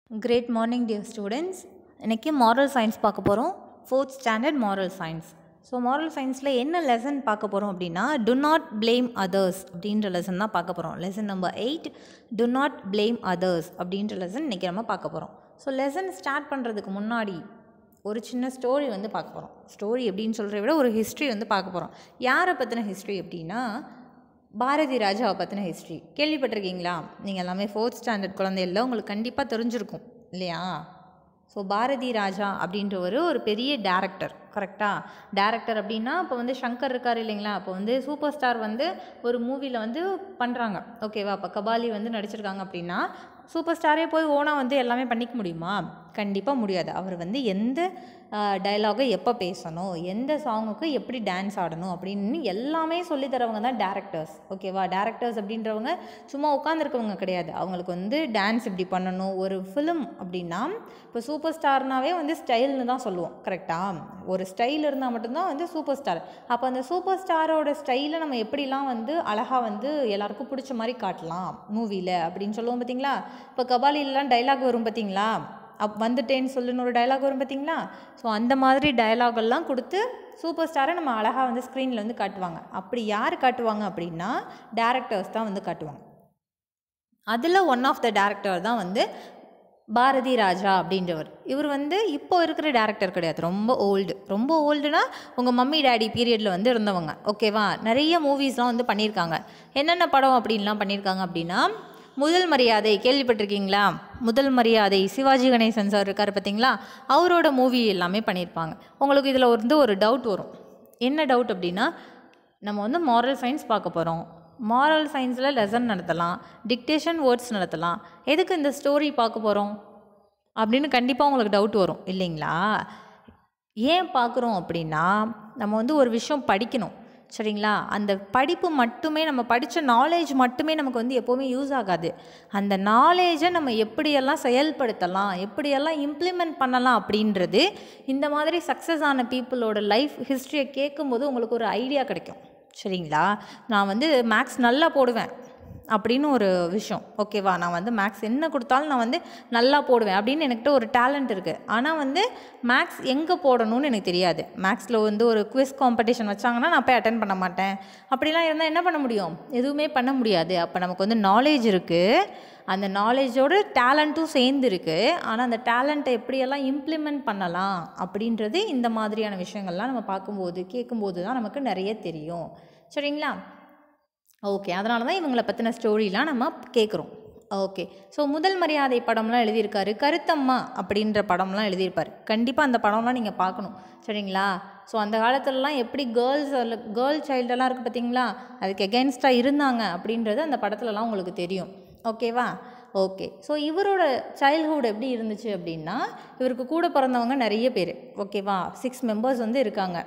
Great morning dear students இன்றைக்கி moral science பார்க்க போகிறோம் fourth standard moral science so moral சயின்ஸில் என்ன லெசன் பார்க்க போகிறோம் அப்படின்னா டு நாட் blame அதர்ஸ் அப்படின்ற லெசன் தான் பார்க்க போகிறோம் lesson number eight do not blame others அப்படின்ற லெசன் இன்றைக்கி நம்ம பார்க்க போகிறோம் ஸோ லெசன் ஸ்டார்ட் பண்ணுறதுக்கு முன்னாடி ஒரு சின்ன ஸ்டோரி வந்து பார்க்க போகிறோம் ஸ்டோரி எப்படின்னு சொல்கிறத விட ஒரு ஹிஸ்ட்ரி வந்து பார்க்க போகிறோம் யாரை பற்றின ஹிஸ்ட்ரி அப்படின்னா பாரதி ராஜாவை பற்றின ஹிஸ்ட்ரி கேள்விப்பட்டிருக்கீங்களா நீங்கள் எல்லாமே ஃபோர்த் ஸ்டாண்டர்ட் குழந்தையில உங்களுக்கு கண்டிப்பாக தெரிஞ்சிருக்கும் இல்லையா ஸோ பாரதி ராஜா அப்படின்றவர் ஒரு பெரிய டேரக்டர் கரெக்டாக டேரக்டர் அப்படின்னா இப்போ வந்து சங்கர் இருக்கார் இல்லைங்களா அப்போ வந்து சூப்பர் ஸ்டார் வந்து ஒரு மூவியில் வந்து பண்ணுறாங்க ஓகேவா அப்போ கபாலி வந்து நடிச்சிருக்காங்க அப்படின்னா சூப்பர் ஸ்டாரே போய் ஓனாக வந்து எல்லாமே பண்ணிக்க முடியுமா கண்டிப்பாக முடியாது அவர் வந்து எந்த டைலாகை எப்போ பேசணும் எந்த சாங்குக்கு எப்படி டான்ஸ் ஆடணும் அப்படின்னு எல்லாமே சொல்லி தரவங்க தான் டேரக்டர்ஸ் ஓகேவா டேரக்டர்ஸ் அப்படின்றவங்க சும்மா உட்காந்துருக்கவங்க கிடையாது அவங்களுக்கு வந்து டான்ஸ் இப்படி பண்ணணும் ஒரு ஃபிலிம் அப்படின்னா இப்போ சூப்பர் ஸ்டார்னாவே வந்து ஸ்டைல்னு தான் சொல்லுவோம் கரெக்டாக ஒரு ஸ்டைல் இருந்தால் மட்டும்தான் வந்து சூப்பர் ஸ்டார் அப்போ அந்த சூப்பர் ஸ்டாரோட ஸ்டைலை நம்ம எப்படிலாம் வந்து அழகாக வந்து எல்லாருக்கும் பிடிச்ச மாதிரி காட்டலாம் மூவியில் அப்படின்னு சொல்லுவோம் பார்த்தீங்களா இப்போ கபாலிலலாம் டைலாக் வரும் பார்த்தீங்களா அப் வந்துட்டேன்னு சொல்லுன்னு ஒரு டைலாக் வரும் பார்த்தீங்களா ஸோ அந்த மாதிரி dialogue எல்லாம் கொடுத்து சூப்பர் ஸ்டாரை நம்ம அழகாக வந்து ஸ்க்ரீனில் வந்து காட்டுவாங்க அப்படி யார் காட்டுவாங்க அப்படின்னா டேரக்டர்ஸ் தான் வந்து காட்டுவாங்க அதில் ஒன் ஆஃப் த டேரக்டர் தான் வந்து பாரதி ராஜா அப்படின்றவர் இவர் வந்து இப்போ இருக்கிற டேரக்டர் கிடையாது ரொம்ப ஓல்டு ரொம்ப ஓல்டுனா உங்கள் மம்மி டேடி பீரியடில் வந்து இருந்தவங்க ஓகேவா நிறைய மூவிஸ்லாம் வந்து பண்ணியிருக்காங்க என்னென்ன படம் அப்படின்லாம் பண்ணியிருக்காங்க அப்படின்னா முதல் மரியாதை கேள்விப்பட்டிருக்கீங்களா முதல் மரியாதை சிவாஜி கணேசன் சார் இருக்கார் பார்த்தீங்களா அவரோட மூவி எல்லாமே பண்ணியிருப்பாங்க உங்களுக்கு இதில் வந்து ஒரு டவுட் வரும் என்ன டவுட் அப்படின்னா நம்ம வந்து மாரல் சயின்ஸ் பார்க்க போகிறோம் மாரல் சயின்ஸில் லெசன் நடத்தலாம் டிக்டேஷன் வேர்ட்ஸ் நடத்தலாம் எதுக்கு இந்த ஸ்டோரி பார்க்க போகிறோம் அப்படின்னு கண்டிப்பாக உங்களுக்கு டவுட் வரும் இல்லைங்களா ஏன் பார்க்குறோம் அப்படின்னா நம்ம வந்து ஒரு விஷயம் படிக்கணும் சரிங்களா அந்த படிப்பு மட்டுமே நம்ம படித்த நாலேஜ் மட்டுமே நமக்கு வந்து எப்போவுமே யூஸ் ஆகாது அந்த நாலேஜை நம்ம எப்படியெல்லாம் செயல்படுத்தலாம் எப்படியெல்லாம் இம்ப்ளிமெண்ட் பண்ணலாம் அப்படின்றது இந்த மாதிரி சக்ஸஸ் ஆன பீப்புளோட லைஃப் ஹிஸ்ட்ரியை கேட்கும்போது உங்களுக்கு ஒரு ஐடியா கிடைக்கும் சரிங்களா நான் வந்து மேக்ஸ் நல்லா போடுவேன் அப்படின்னு ஒரு விஷயம் ஓகேவா நான் வந்து மேக்ஸ் என்ன கொடுத்தாலும் நான் வந்து நல்லா போடுவேன் அப்படின்னு எனக்கிட்ட ஒரு டேலண்ட் இருக்குது ஆனால் வந்து மேக்ஸ் எங்கே போடணும்னு எனக்கு தெரியாது மேக்ஸில் வந்து ஒரு குவிஸ் காம்படிஷன் வச்சாங்கன்னா நான் போய் அட்டன் பண்ண மாட்டேன் அப்படிலாம் இருந்தால் என்ன பண்ண முடியும் எதுவுமே பண்ண முடியாது அப்போ நமக்கு வந்து நாலேஜ் இருக்குது அந்த நாலேஜோட டேலண்ட்டும் சேர்ந்து இருக்குது ஆனால் அந்த டேலண்ட்டை எப்படியெல்லாம் இம்ப்ளிமெண்ட் பண்ணலாம் அப்படின்றது இந்த மாதிரியான விஷயங்கள்லாம் நம்ம பார்க்கும்போது கேட்கும்போது தான் நமக்கு நிறைய தெரியும் சரிங்களா ஓகே அதனால தான் இவங்களை பற்றின ஸ்டோரிலாம் நம்ம கேட்குறோம் ஓகே ஸோ முதல் மரியாதை படம்லாம் எழுதியிருக்காரு கருத்தம்மா அப்படின்ற படம்லாம் எழுதியிருப்பார் கண்டிப்பாக அந்த படம்லாம் நீங்கள் பார்க்கணும் சரிங்களா ஸோ அந்த காலத்துலலாம் எப்படி கேர்ள்ஸ் கேர்ள் சைல்டெல்லாம் இருக்குது பார்த்தீங்களா அதுக்கு எகென்ஸ்டாக இருந்தாங்க அப்படின்றது அந்த படத்துலலாம் உங்களுக்கு தெரியும் ஓகேவா ஓகே ஸோ இவரோட சைல்ட்ஹுட் எப்படி இருந்துச்சு அப்படின்னா இவருக்கு கூட பிறந்தவங்க நிறைய பேர் ஓகேவா சிக்ஸ் மெம்பர்ஸ் வந்து இருக்காங்க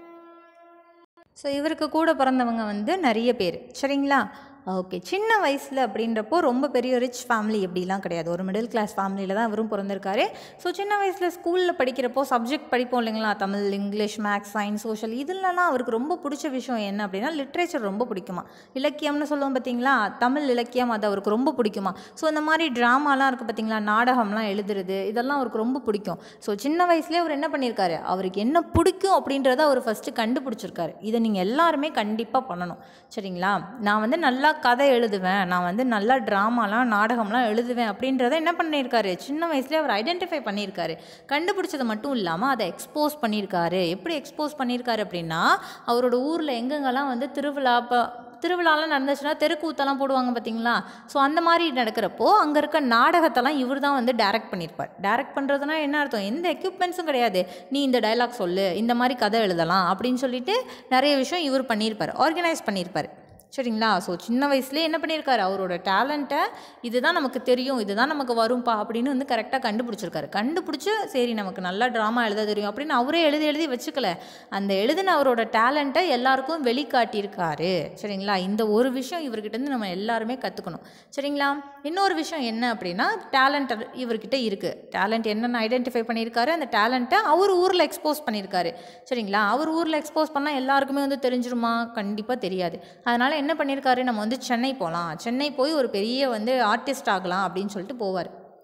ஸோ இவருக்கு கூட பிறந்தவங்க வந்து நிறைய பேர் சரிங்களா ஓகே சின்ன வயசில் அப்படின்றப்போ ரொம்ப பெரிய ரிச் ஃபேமிலி எப்படிலாம் கிடையாது ஒரு மிடில் கிளாஸ் ஃபேமிலியில் தான் இவரும் பிறந்திருக்காரு ஸோ சின்ன வயசில் ஸ்கூலில் படிக்கிறப்போ சப்ஜெக்ட் படிப்போம் இல்லைங்களா Tamil English maths science social இதுலலாம் அவருக்கு ரொம்ப பிடிச்ச விஷயம் என்ன அப்படின்னா லிட்ரேச்சர் ரொம்ப பிடிக்குமா இலக்கியம்னு சொல்லுவோம் பார்த்தீங்களா தமிழ் இலக்கியம் அது அவருக்கு ரொம்ப பிடிக்குமா ஸோ இந்த மாதிரி ட்ராமாலாம் இருக்குது பார்த்தீங்களா நாடகம்லாம் எழுதுறது இதெல்லாம் அவருக்கு ரொம்ப பிடிக்கும் ஸோ சின்ன வயசுலேயே அவர் என்ன பண்ணியிருக்காரு அவருக்கு என்ன பிடிக்கும் அப்படின்றத அவர் ஃபஸ்ட்டு கண்டுபிடிச்சிருக்காரு இதை நீங்கள் எல்லாருமே கண்டிப்பாக பண்ணணும் சரிங்களா நான் வந்து நல்லா கதை எழுதுவேன் நான் வந்து நல்லா ட்ராமாலாம் நாடகம்லாம் எழுதுவேன் அப்படின்றத என்ன பண்ணியிருக்காரு சின்ன வயசுலேயே அவர் ஐடென்டிஃபை பண்ணியிருக்காரு கண்டுபிடிச்சது மட்டும் இல்லாமல் அதை எக்ஸ்போஸ் பண்ணியிருக்காரு எப்படி எக்ஸ்போஸ் பண்ணியிருக்காரு அப்படின்னா அவரோட ஊரில் எங்கெங்கெல்லாம் வந்து திருவிழா இப்போ திருவிழாலாம் நடந்துச்சுன்னா தெருக்கூத்தெல்லாம் போடுவாங்க பார்த்தீங்களா ஸோ அந்த மாதிரி நடக்கிறப்போ அங்கே இருக்க நாடகத்தெல்லாம் இவர் தான் வந்து டைரக்ட் பண்ணியிருப்பார் டைரக்ட் பண்ணுறதுனா என்ன அர்த்தம் எந்த எக்யூப்மெண்ட்ஸும் கிடையாது நீ இந்த டைலாக் சொல்லு இந்த மாதிரி கதை எழுதலாம் அப்படின்னு சொல்லிட்டு நிறைய விஷயம் இவர் பண்ணியிருப்பார் ஆர்கனைஸ் பண்ணியிருப்பார் சரிங்களா ஸோ சின்ன வயசுலேயே என்ன பண்ணியிருக்காரு அவரோட டேலண்ட்டை இதுதான் நமக்கு தெரியும் இதுதான் நமக்கு வரும்பா அப்படின்னு வந்து கரெக்டாக கண்டுபிடிச்சிருக்காரு கண்டுபிடிச்சி சரி நமக்கு நல்லா ட்ராமா எழுத தெரியும் அப்படின்னு அவரே எழுதி எழுதி வச்சுக்கல அந்த எழுதின அவரோட டேலண்ட்டை எல்லாருக்கும் வெளிக்காட்டியிருக்காரு சரிங்களா இந்த ஒரு விஷயம் இவர்கிட்டருந்து நம்ம எல்லாருமே கற்றுக்கணும் சரிங்களா இன்னொரு விஷயம் என்ன அப்படின்னா டேலண்ட் இவர்கிட்ட இருக்குது டேலண்ட் என்னென்ன ஐடென்டிஃபை பண்ணியிருக்காரு அந்த டேலண்ட்டை அவர் ஊரில் எக்ஸ்போஸ் பண்ணியிருக்காரு சரிங்களா அவர் ஊரில் எக்ஸ்போஸ் பண்ணால் எல்லாருக்குமே வந்து தெரிஞ்சிருமா கண்டிப்பாக தெரியாது அதனால் என்ன பண்ணியிருக்காரு நம்ம வந்து சென்னை போகலாம் சென்னை போய் ஒரு பெரிய வந்து ஆர்டிஸ்ட் ஆகலாம் அப்படின்னு சொல்லிட்டு போவார்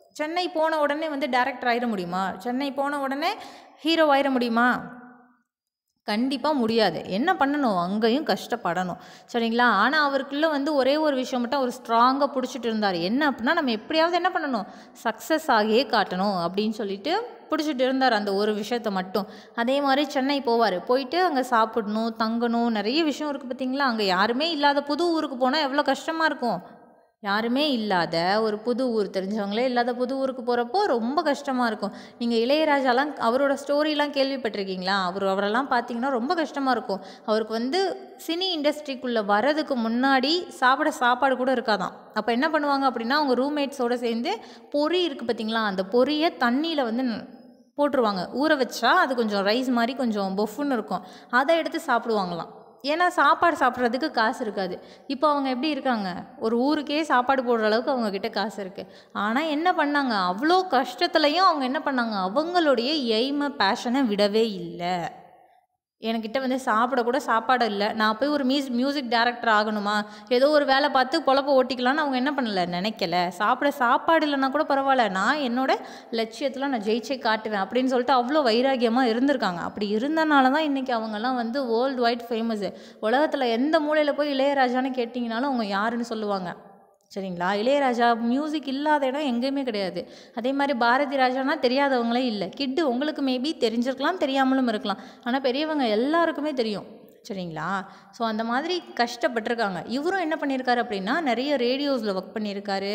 சென்னை போன உடனே வந்து டேரக்டர் ஆயிட முடியுமா சென்னை போன உடனே ஹீரோ ஆயிட முடியுமா கண்டிப்பாக முடியாது என்ன பண்ணணும் அங்கேயும் கஷ்டப்படணும் சரிங்களா ஆனால் அவருக்குள்ளே வந்து ஒரே ஒரு விஷயம் மட்டும் அவர் ஸ்ட்ராங்காக பிடிச்சிட்டு இருந்தார் என்ன அப்படின்னா நம்ம எப்படியாவது என்ன பண்ணணும் சக்ஸஸ் ஆகியே காட்டணும் அப்படின்னு சொல்லிட்டு பிடிச்சிட்டு இருந்தார் அந்த ஒரு விஷயத்த மட்டும் அதே மாதிரி சென்னை போவார் போயிட்டு அங்கே சாப்பிடணும் தங்கணும் நிறைய விஷயம் இருக்குது பார்த்தீங்களா அங்கே யாருமே இல்லாத புது ஊருக்கு போனால் எவ்வளோ கஷ்டமாக இருக்கும் யாருமே இல்லாத ஒரு புது ஊர் தெரிஞ்சவங்களே இல்லாத புது ஊருக்கு போகிறப்போ ரொம்ப கஷ்டமாக இருக்கும் நீங்கள் இளையராஜாலாம் அவரோட ஸ்டோரிலாம் கேள்விப்பட்டிருக்கீங்களா அவர் அவரெல்லாம் பார்த்தீங்கன்னா ரொம்ப கஷ்டமாக இருக்கும் அவருக்கு வந்து சினி இண்டஸ்ட்ரிக்குள்ளே வரதுக்கு முன்னாடி சாப்பிட சாப்பாடு கூட இருக்காதாம் அப்போ என்ன பண்ணுவாங்க அப்படின்னா அவங்க ரூம்மேட்ஸோடு சேர்ந்து பொரி இருக்குது பார்த்தீங்களா அந்த பொரியை தண்ணியில் வந்து ந- போட்டுருவாங்க ஊற வச்சா அது கொஞ்சம் ரைஸ் மாதிரி கொஞ்சம் பொஃப்னு இருக்கும் அதை எடுத்து சாப்பிடுவாங்களாம் ஏன்னா சாப்பாடு சாப்பிட்றதுக்கு காசு இருக்காது இப்போ அவங்க எப்படி இருக்காங்க ஒரு ஊருக்கே சாப்பாடு போடுற அளவுக்கு அவங்க கிட்ட காசு இருக்குது ஆனால் என்ன பண்ணாங்க அவ்வளோ கஷ்டத்துலையும் அவங்க என்ன பண்ணாங்க அவங்களுடைய எய்மை பேஷனை விடவே இல்லை என்கிட்ட வந்து சாப்பிட கூட சாப்பாடு இல்லை நான் போய் ஒரு மியூஸ் மியூசிக் டைரக்டர் ஆகணுமா ஏதோ ஒரு வேலை பார்த்து பொழப்ப ஓட்டிக்கலாம்னு அவங்க என்ன பண்ணல நினைக்கல சாப்பிட சாப்பாடு இல்லைன்னா கூட பரவாயில்ல நான் என்னோட லட்சியத்தில் நான் ஜெயிச்சே காட்டுவேன் அப்படின்னு சொல்லிட்டு அவ்வளோ வைராகியமாக இருந்திருக்காங்க அப்படி இருந்தனால தான் இன்றைக்கி அவங்கெல்லாம் வந்து வேர்ல்டு வைட் ஃபேமஸ்ஸு உலகத்தில் எந்த மூலையில் போய் இளையராஜான்னு கேட்டிங்கனாலும் அவங்க யாருன்னு சொல்லுவாங்க சரிங்களா இளையராஜா மியூசிக் இல்லாத இடம் எங்கேயுமே கிடையாது அதே மாதிரி பாரதி ராஜானா தெரியாதவங்களே இல்லை கிட்டு உங்களுக்கு மேபி தெரிஞ்சிருக்கலாம் தெரியாமலும் இருக்கலாம் ஆனால் பெரியவங்க எல்லாருக்குமே தெரியும் சரிங்களா ஸோ அந்த மாதிரி கஷ்டப்பட்டிருக்காங்க இவரும் என்ன பண்ணியிருக்காரு அப்படின்னா நிறைய ரேடியோஸில் ஒர்க் பண்ணியிருக்காரு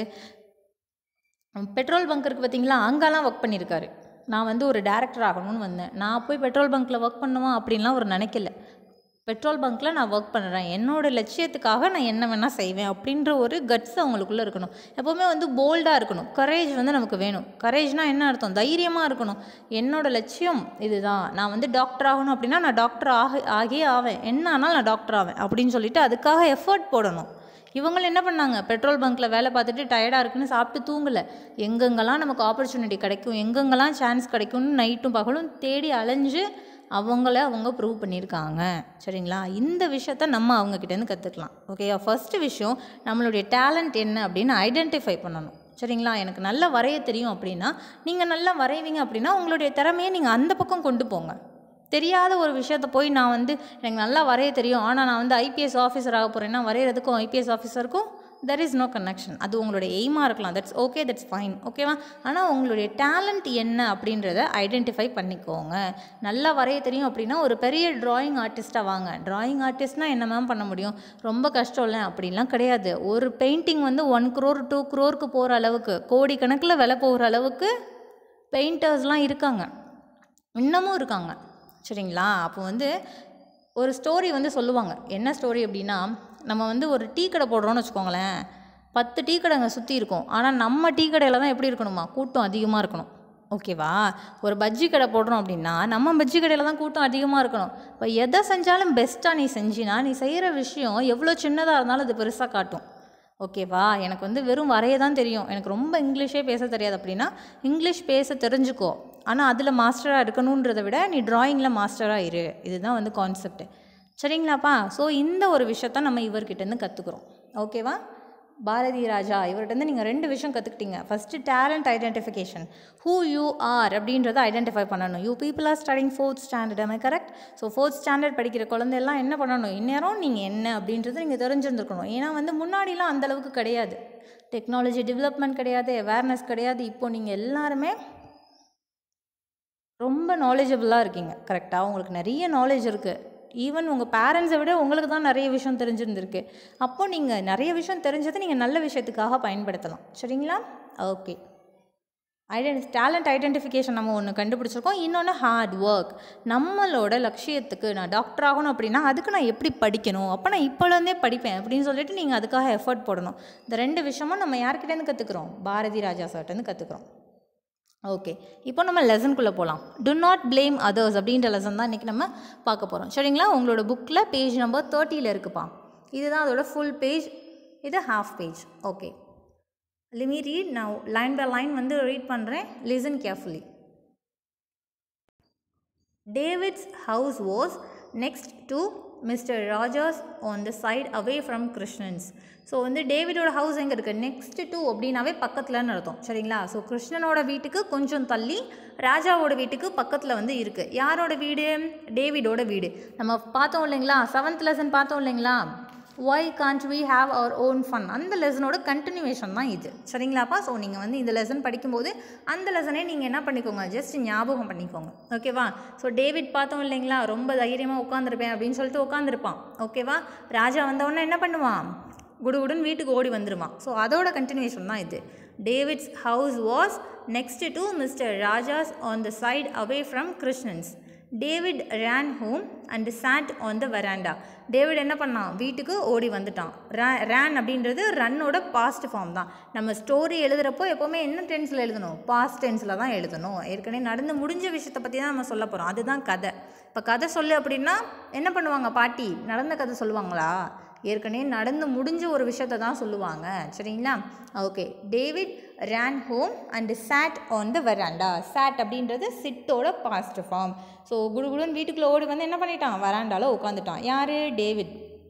பெட்ரோல் பங்க் இருக்குது பார்த்தீங்களா அங்கெல்லாம் ஒர்க் பண்ணியிருக்காரு நான் வந்து ஒரு டேரக்டர் ஆகணும்னு வந்தேன் நான் போய் பெட்ரோல் பங்க்கில் ஒர்க் பண்ணுமா அப்படின்லாம் அவர் நினைக்கல பெட்ரோல் பங்க்கில் நான் ஒர்க் பண்ணுறேன் என்னோட லட்சியத்துக்காக நான் என்ன வேணால் செய்வேன் அப்படின்ற ஒரு கட்ஸ் அவங்களுக்குள்ளே இருக்கணும் எப்போவுமே வந்து போல்டாக இருக்கணும் கரேஜ் வந்து நமக்கு வேணும் கரேஜ்னால் என்ன அர்த்தம் தைரியமாக இருக்கணும் என்னோட லட்சியம் இதுதான் நான் வந்து டாக்டர் ஆகணும் அப்படின்னா நான் டாக்டர் ஆக ஆகியே ஆவேன் என்ன ஆனாலும் நான் டாக்டர் ஆவேன் அப்படின்னு சொல்லிட்டு அதுக்காக எஃபர்ட் போடணும் இவங்களும் என்ன பண்ணாங்க பெட்ரோல் பங்க்கில் வேலை பார்த்துட்டு டயர்டாக இருக்குன்னு சாப்பிட்டு தூங்கலை எங்கெங்கெல்லாம் நமக்கு ஆப்பர்ச்சுனிட்டி கிடைக்கும் எங்கெங்கெல்லாம் சான்ஸ் கிடைக்கும்னு நைட்டும் பகலும் தேடி அலைஞ்சு அவங்கள அவங்க ப்ரூவ் பண்ணியிருக்காங்க சரிங்களா இந்த விஷயத்த நம்ம அவங்கக்கிட்டேருந்து கற்றுக்கலாம் ஓகேயா ஃபஸ்ட்டு விஷயம் நம்மளுடைய டேலண்ட் என்ன அப்படின்னு ஐடென்டிஃபை பண்ணணும் சரிங்களா எனக்கு நல்லா வரைய தெரியும் அப்படின்னா நீங்கள் நல்லா வரைவீங்க அப்படின்னா உங்களுடைய திறமையை நீங்கள் அந்த பக்கம் கொண்டு போங்க தெரியாத ஒரு விஷயத்த போய் நான் வந்து எனக்கு நல்லா வரைய தெரியும் ஆனால் நான் வந்து ஐபிஎஸ் ஆஃபீஸர் ஆக போகிறேன்னா வரைகிறதுக்கும் ஐபிஎஸ் ஆஃபீஸருக்கும் தெர் இஸ் நோ கனெக்ஷன் அது உங்களுடைய எய்மாக இருக்கலாம் தட்ஸ் ஓகே தட்ஸ் ஃபைன் ஓகேவா ஆனால் உங்களுடைய டேலண்ட் என்ன அப்படின்றத ஐடென்டிஃபை பண்ணிக்கோங்க நல்லா வரைய தெரியும் அப்படின்னா ஒரு பெரிய டிராயிங் ஆர்டிஸ்ட்டாக வாங்க டிராயிங் ஆர்டிஸ்ட்னால் என்ன மேம் பண்ண முடியும் ரொம்ப கஷ்டம் இல்லை அப்படிலாம் கிடையாது ஒரு பெயிண்டிங் வந்து ஒன் க்ரோர் டூ க்ரோருக்கு போகிற அளவுக்கு கோடி கணக்கில் விலை போகிற அளவுக்கு பெயிண்டர்ஸ்லாம் இருக்காங்க இன்னமும் இருக்காங்க சரிங்களா அப்போ வந்து ஒரு ஸ்டோரி வந்து சொல்லுவாங்க என்ன ஸ்டோரி அப்படின்னா நம்ம வந்து ஒரு டீ கடை போடுறோம்னு வச்சுக்கோங்களேன் பத்து டீ கடை அங்கே சுற்றி இருக்கும் ஆனால் நம்ம டீ கடையில் தான் எப்படி இருக்கணுமா கூட்டம் அதிகமாக இருக்கணும் ஓகேவா ஒரு பஜ்ஜி கடை போடுறோம் அப்படின்னா நம்ம பஜ்ஜி கடையில் தான் கூட்டம் அதிகமாக இருக்கணும் இப்போ எதை செஞ்சாலும் பெஸ்ட்டாக நீ செஞ்சினா நீ செய்கிற விஷயம் எவ்வளோ சின்னதாக இருந்தாலும் அது பெருசாக காட்டும் ஓகேவா எனக்கு வந்து வெறும் வரைய தான் தெரியும் எனக்கு ரொம்ப இங்கிலீஷே பேச தெரியாது அப்படின்னா இங்கிலீஷ் பேச தெரிஞ்சுக்கோ ஆனால் அதில் மாஸ்டராக இருக்கணுன்றதை விட நீ டிராயிங்கில் மாஸ்டராக இரு இதுதான் வந்து கான்செப்ட் சரிங்களாப்பா ஸோ இந்த ஒரு விஷயத்த நம்ம இவர்கிட்டேருந்து கற்றுக்குறோம் ஓகேவா பாரதி ராஜா இவர்கிட்டருந்து நீங்கள் ரெண்டு விஷயம் கற்றுக்கிட்டீங்க first talent identification who you are அப்படின்றத ஐடென்டிஃபை பண்ணணும் you people are studying fourth standard am I correct so fourth standard படிக்கிற குழந்தையெல்லாம் என்ன பண்ணணும் இந்நேரம் நீங்கள் என்ன அப்படின்றது நீங்கள் தெரிஞ்சிருந்துருக்கணும் ஏன்னா வந்து முன்னாடிலாம் அந்த அளவுக்கு கிடையாது டெக்னாலஜி டெவலப்மெண்ட் கிடையாது அவேர்னஸ் கிடையாது இப்போ நீங்கள் எல்லாருமே ரொம்ப நாலேஜபிளாக இருக்கீங்க கரெக்டாக உங்களுக்கு நிறைய நாலேஜ் இருக்குது ஈவன் உங்கள் பேரண்ட்ஸை விட உங்களுக்கு தான் நிறைய விஷயம் தெரிஞ்சிருந்திருக்கு அப்போ நீங்கள் நிறைய விஷயம் தெரிஞ்சதை நீங்கள் நல்ல விஷயத்துக்காக பயன்படுத்தலாம் சரிங்களா ஓகே ஐடென்டி டேலண்ட் ஐடென்டிஃபிகேஷன் நம்ம ஒன்று கண்டுபிடிச்சிருக்கோம் இன்னொன்று ஹார்ட் ஒர்க் நம்மளோட லட்சியத்துக்கு நான் டாக்டர் ஆகணும் அப்படின்னா அதுக்கு நான் எப்படி படிக்கணும் அப்போ நான் இப்போலேருந்தே படிப்பேன் அப்படின்னு சொல்லிட்டு நீங்கள் அதுக்காக எஃபர்ட் போடணும் இந்த ரெண்டு விஷயமும் நம்ம யார்கிட்டேருந்து கற்றுக்குறோம் பாரதி ராஜா சார்ட்டேருந்து கற்றுக்குறோம் ஓகே இப்போ நம்ம லெசனுக்குள்ளே போகலாம் டு நாட் blame அதர்ஸ் அப்படின்ற லெசன் தான் இன்றைக்கி நம்ம பார்க்க போகிறோம் சரிங்களா உங்களோட புக்கில் பேஜ் நம்பர் தேர்ட்டியில் இருக்குப்பா இதுதான் அதோட ஃபுல் பேஜ் இது half page okay let me read நான் லைன் பை லைன் வந்து ரீட் பண்ணுறேன் listen carefully David's house was next to mister Raja's on the side away from Krishnan's so வந்து டேவிடோட ஹவுஸ் எங்கே இருக்குது நெக்ஸ்ட் டூ அப்படின்னாவே பக்கத்துலன்னு அர்த்தம் சரிங்களா ஸோ கிருஷ்ணனோட வீட்டுக்கு கொஞ்சம் தள்ளி ராஜாவோட வீட்டுக்கு பக்கத்தில் வந்து இருக்குது யாரோட வீடு டேவிடோட வீடு நம்ம பார்த்தோம் இல்லைங்களா செவன்த் லெசன் பார்த்தோம் இல்லைங்களா why can't we have our own fun அந்த லெசனோட கண்டினியூவேஷன் தான் இது சரிங்களாப்பா ஸோ நீங்கள் வந்து இந்த லெசன் படிக்கும்போது அந்த லெசனே நீங்கள் என்ன பண்ணிக்கோங்க ஜஸ்ட் ஞாபகம் பண்ணிக்கோங்க ஓகேவா ஸோ டேவிட் பார்த்தோம் இல்லைங்களா ரொம்ப தைரியமாக உட்காந்துருப்பேன் அப்படின்னு சொல்லிட்டு உட்காந்துருப்பான் ஓகேவா ராஜா வந்தவொடனே என்ன பண்ணுவான் குடுகுடுன்னு வீட்டுக்கு ஓடி வந்துருவான் ஸோ அதோட கண்டினியூஷன் தான் இது David's house was next to mister Raja's on the side away from Krishnan's David ran home and sat on the veranda David என்ன பண்ணான் வீட்டுக்கு ஓடி வந்துட்டான் ரே ரேன் அப்படின்றது ரன்னோட பாஸ்ட் ஃபார்ம் தான் நம்ம ஸ்டோரி எழுதுகிறப்போ எப்போவுமே என்ன டென்ஸில் எழுதணும் பாஸ்ட் டென்ஸில் தான் எழுதணும் ஏற்கனவே நடந்து முடிஞ்ச விஷயத்தை பற்றி தான் நம்ம சொல்ல போகிறோம் அதுதான் கதை இப்போ கதை சொல்லு அப்படின்னா என்ன பண்ணுவாங்க பாட்டி நடந்த கதை சொல்லுவாங்களா ஏற்கனவே நடந்து முடிஞ்ச ஒரு விஷயத்தை தான் சொல்லுவாங்க சரிங்களா okay David ran home and sat on the veranda sat அப்படின்றது சிட்டோட பாஸ்ட் ஃபார்ம் ஸோ குடுகுடுன்னு வீட்டுக்குள்ளே ஓடி வந்து என்ன பண்ணிட்டான் வராண்டால உட்காந்துட்டான் யார் David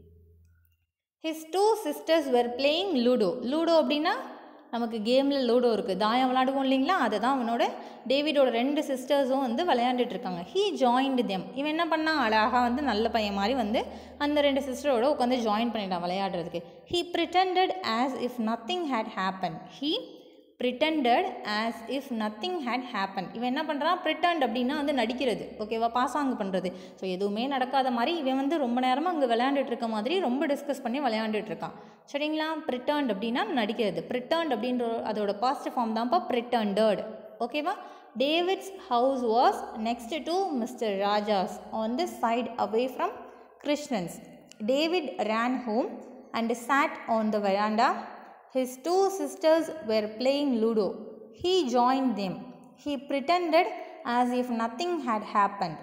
his two sisters were playing ludo ludo அப்படின்னா நமக்கு கேமில் லூடோ இருக்குது தாயம் விளாடுவோம் இல்லைங்களா அதை தான் அவனோட டேவிடோட ரெண்டு சிஸ்டர்ஸும் வந்து விளையாண்டுட்டு இருக்காங்க ஹீ ஜாயின்டு தெம் இவன் என்ன பண்ணான் அழகாக வந்து நல்ல பையன் மாதிரி வந்து அந்த ரெண்டு சிஸ்டரோட உட்காந்து ஜாயின் பண்ணிட்டான் விளையாடுறதுக்கு he pretended as if nothing had happen he pretended as if nothing had happen இவன் என்ன பண்ணுறான் ப்ரிட்டண்ட் அப்படின்னா வந்து நடிக்கிறது ஓகேவா பாசாங்கு பண்ணுறது ஸோ எதுவுமே நடக்காத மாதிரி இவன் வந்து ரொம்ப நேரமாக அங்கே விளையாண்டுட்டு இருக்க மாதிரி ரொம்ப டிஸ்கஸ் பண்ணி விளையாண்டுட்டு இருக்கான் சரிங்களா ப்ரிட்டர்ன்ட் அப்படின்னா நடிக்கிறது ப்ரிட்டர்ன்ட் அப்படின்ற அதோட பாஸ்ட் ஃபார்ம் தான்ப்பா ப்ரிட்டண்டட் ஓகேவா David's house was next to mister Raja's on the side away from Krishnan's David ran home and sat on the veranda His two sisters were playing Ludo. He joined them. He pretended as if nothing had happened.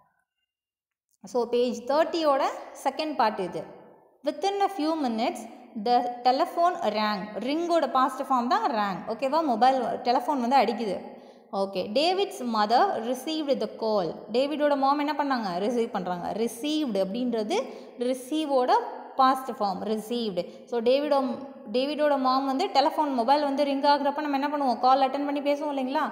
So page தேர்ட்டியோட second part இது within a few minutes the telephone rang ரிங்கோட past form தான் rang ஓகேவா mobile telephone வந்து அடிக்குது okay David's mother received the call டேவிடோட mom என்ன பண்ணாங்க ரிசீவ் பண்ணுறாங்க ரிசீவ்டு அப்படின்றது ரிசீவோட பாஸ்ட் ஃபார்ம் ரிசீவ்டு ஸோ டேவிடோ டேவிடோட மாம் வந்து டெலஃபோன் மொபைல் வந்து ரிங் ஆகுறப்ப நம்ம என்ன பண்ணுவோம் கால் அட்டன் பண்ணி பேசுவோம் இல்லைங்களா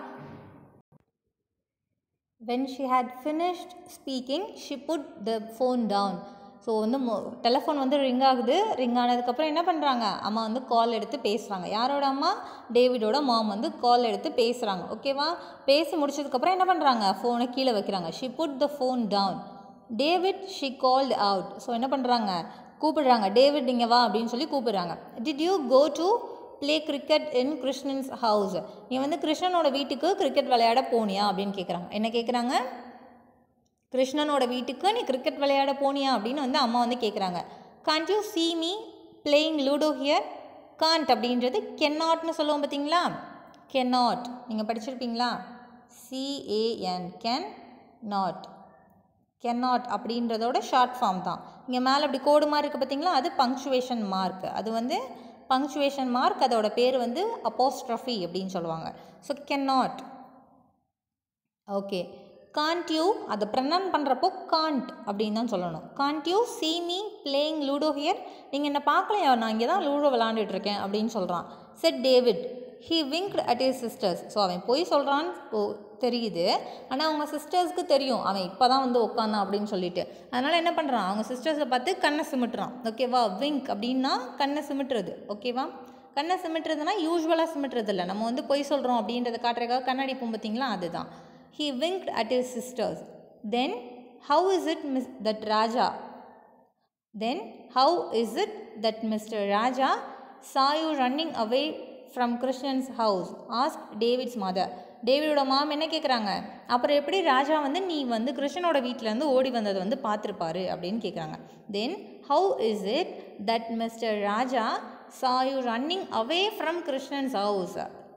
when she had finished speaking she put the phone down so வந்து டெலஃபோன் வந்து ரிங் ஆகுது ரிங் ஆனதுக்கப்புறம் என்ன பண்ணுறாங்க அம்மா வந்து கால் எடுத்து பேசுகிறாங்க யாரோட அம்மா டேவிடோட மாம் வந்து கால் எடுத்து பேசுகிறாங்க ஓகேவா பேசி முடிச்சதுக்கப்புறம் என்ன பண்ணுறாங்க ஃபோனை கீழே வைக்கிறாங்க she put the phone down David she called out so என்ன பண்ணுறாங்க கூப்பிடுறாங்க டேவிட் இங்கே வா அப்படின்னு சொல்லி கூப்பிடுறாங்க did you go to play cricket in Krishnan's house நீ வந்து கிருஷ்ணனோட வீட்டுக்கு கிரிக்கெட் விளையாட போனியா அப்படின்னு கேட்குறாங்க என்ன கேட்குறாங்க கிருஷ்ணனோட வீட்டுக்கு நீ கிரிக்கெட் விளையாட போனியா அப்படின்னு வந்து அம்மா வந்து கேட்குறாங்க can't you see me playing ludo here can't அப்படின்றது கென்னாட்னு சொல்லுவோம் பார்த்தீங்களா கென்னாட் நீங்கள் படிச்சிருப்பீங்களா சிஏஎன் கேன் நாட் cannot அப்படின்றதோட ஷார்ட் ஃபார்ம் தான் இங்கே மேலே அப்படி கோடு மாதிரி இருக்குது பார்த்தீங்களா அது பங்க்சுவேஷன் மார்க் அது வந்து பங்க்சுவேஷன் மார்க் அதோட பேர் வந்து அப்போஸ்ட்ரஃபி அப்படின்னு சொல்லுவாங்க so cannot okay can't you அதை ப்ரனன் பண்ணுறப்போ காண்ட் அப்படின்னு தான் சொல்லணும் can't you see me playing ludo here நீங்கள் என்ன பார்க்கலையா நான் இங்கே தான் லூடோ விளாண்டுட்டு இருக்கேன் அப்படின்னு சொல்கிறான் said David he winked at his sisters so அவன் போய் சொல்கிறான்னு ஓ தெரியுது ஆனால் அவங்க சிஸ்டர்ஸ்க்கு தெரியும் அவன் இப்போ தான் வந்து உட்காந்தான் அப்படின்னு சொல்லிட்டு அதனால் என்ன பண்ணுறான் அவங்க சிஸ்டர்ஸை பார்த்து கண்ணை சிமிட்டுறான் ஓகேவா விங்க் அப்படின்னா கண்ணை சிமிட்டுறது ஓகேவா கண்ணை சிமிட்டுறதுனா யூஸ்வலாக சிமிட்டுறது இல்லை நம்ம வந்து பொய் சொல்கிறோம் அப்படின்றத காட்டுறதுக்காக கண்ணடிப்போம் பார்த்தீங்களா அதுதான் he winked at his sisters then how is it miss that Raja then how is it that mister Raja saw you running away from Krishnan's house asked David's mother டேவிடோட மாம் என்ன கேட்குறாங்க அப்புறம் எப்படி ராஜா வந்து நீ வந்து கிருஷ்ணனோட வீட்டிலேருந்து ஓடி வந்ததை வந்து பார்த்துருப்பாரு அப்படின்னு கேட்குறாங்க then how is it that mister Raja saw you running away from Krishnan's house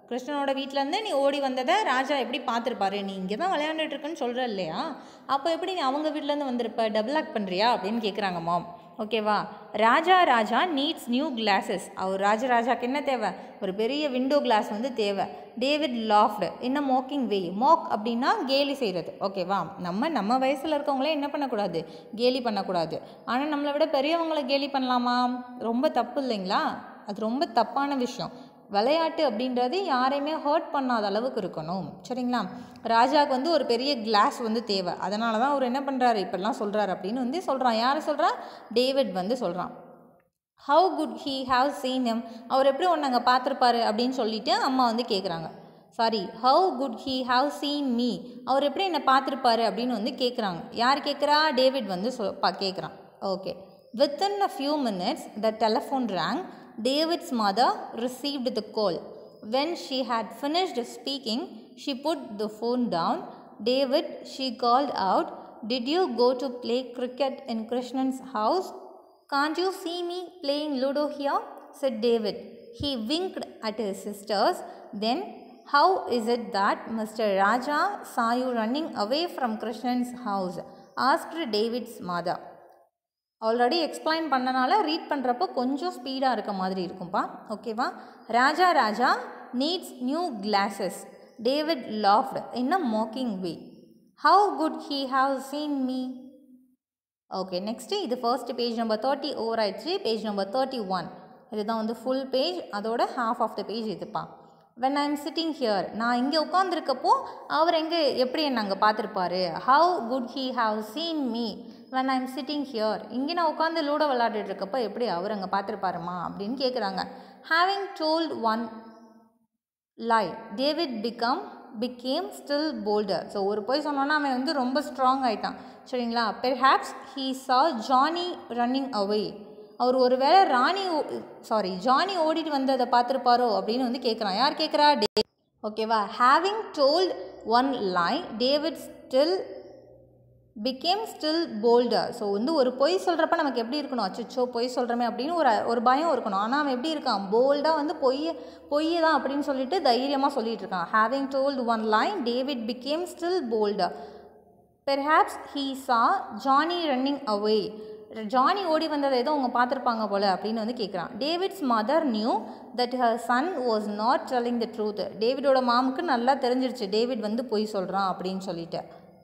கிருஷ்ணனோட வீட்டிலேருந்து நீ ஓடி வந்ததை ராஜா எப்படி பார்த்துருப்பாரு நீ இங்கே தான் விளையாண்டுட்டு இருக்குன்னு சொல்கிற இல்லையா அப்போ எப்படி நீ அவங்க வீட்டிலேருந்து வந்திருப்ப டபுள் ஆக்ட் பண்ணுறியா அப்படின்னு கேட்குறாங்க மாம் ஓகேவா Raja Raja needs new glasses அவர் ராஜராஜாக்கு என்ன தேவை ஒரு பெரிய விண்டோ கிளாஸ் வந்து தேவை டேவிட் லாஃப்டு என்ன மோக்கிங் வே மோக் அப்படின்னா கேலி செய்கிறது ஓகேவா நம்ம நம்ம வயசில் இருக்கவங்களே என்ன பண்ணக்கூடாது கேலி பண்ணக்கூடாது ஆனால் நம்மளை விட பெரியவங்களை கேலி பண்ணலாமா ரொம்ப தப்பு இல்லைங்களா அது ரொம்ப தப்பான விஷயம் விளையாட்டு அப்படின்றது யாரையுமே ஹர்ட் பண்ணாத அளவுக்கு இருக்கணும் சரிங்களா ராஜாவுக்கு வந்து ஒரு பெரிய கிளாஸ் வந்து தேவை அதனால தான் அவர் என்ன பண்ணுறாரு இப்படிலாம் சொல்கிறாரு அப்படின்னு வந்து சொல்கிறான் யார் சொல்கிறா டேவிட் வந்து சொல்கிறான் how could he have seen him அவர் எப்படி ஒன்று அங்கே பார்த்துருப்பாரு அப்படின்னு சொல்லிட்டு அம்மா வந்து கேட்குறாங்க sorry how could he have seen me அவர் எப்படி என்னை பார்த்துருப்பாரு அப்படின்னு வந்து கேட்குறாங்க யார் கேட்குறா டேவிட் வந்து சொ பா கேட்குறான் okay within a few minutes the telephone rang David's mother received the call when she had finished speaking she put the phone down David she called out did you go to play cricket in Krishnan's house Can't you see me playing Ludo here? said David. He winked at his sisters. Then, how is it that Mr. Raja saw you running away from Krishnan's house? asked David's mother. Already explain பண்ணனால read பண்ணுறப்போ கொஞ்சம் ஸ்பீடாக இருக்க மாதிரி இருக்கும்ப்பா ஓகேவா Raja Raja needs new glasses David laughed in a mocking way how could he have seen me okay next இது first page number thirty over ஆயிடுச்சு பேஜ் நம்பர் தேர்ட்டி ஒன் இதுதான் வந்து ஃபுல் பேஜ் அதோட ஹாஃப் ஆஃப் த பேஜ் இதுப்பா when I am sitting here நான் இங்கே உட்காந்துருக்கப்போ அவர் எங்கே எப்படி என்ன அங்கே பார்த்துருப்பாரு how could he have seen me when I am sitting here இங்கே நான் உட்காந்து லூடோ விளையாடிட்டு இருக்கப்போ எப்படி அவர் அங்கே பார்த்துருப்பாருமா அப்படின்னு கேட்குறாங்க having told one lie David become became still bolder so ஒரு போய் சொன்னோன்னா அவன் வந்து ரொம்ப ஸ்ட்ராங் ஆயிட்டான் சரிங்களா perhaps he saw Johnny running away அவர் ஒரு வேளை ராணி சாரி ஜானி ஓடிட்டு வந்ததை பார்த்துருப்பாரோ அப்படின்னு வந்து கேட்குறான் யார் கேட்குறா டே ஓகேவா having told one lie David still became still bolder so வந்து ஒரு பொய் சொல்கிறப்ப நமக்கு எப்படி இருக்கணும் அச்சோ பொய் சொல்கிறோமே அப்படின்னு ஒரு ஒரு பயம் இருக்கணும் ஆனால் அவன் எப்படி இருக்கான் போல்டாக வந்து பொய் பொய் தான் அப்படின்னு சொல்லிட்டு தைரியமாக சொல்லிட்டு இருக்கான் having told one line David became still bolder perhaps he saw Johnny running away Johnny ஓடி வந்ததை ஏதோ அவங்க பார்த்துருப்பாங்க போல அப்படின்னு வந்து கேட்குறான் David's mother knew that her son was not telling the truth டேவிடோட மாமுக்கு நல்லா தெரிஞ்சிருச்சு டேவிட் வந்து பொய் சொல்கிறான் அப்படின்னு சொல்லிட்டு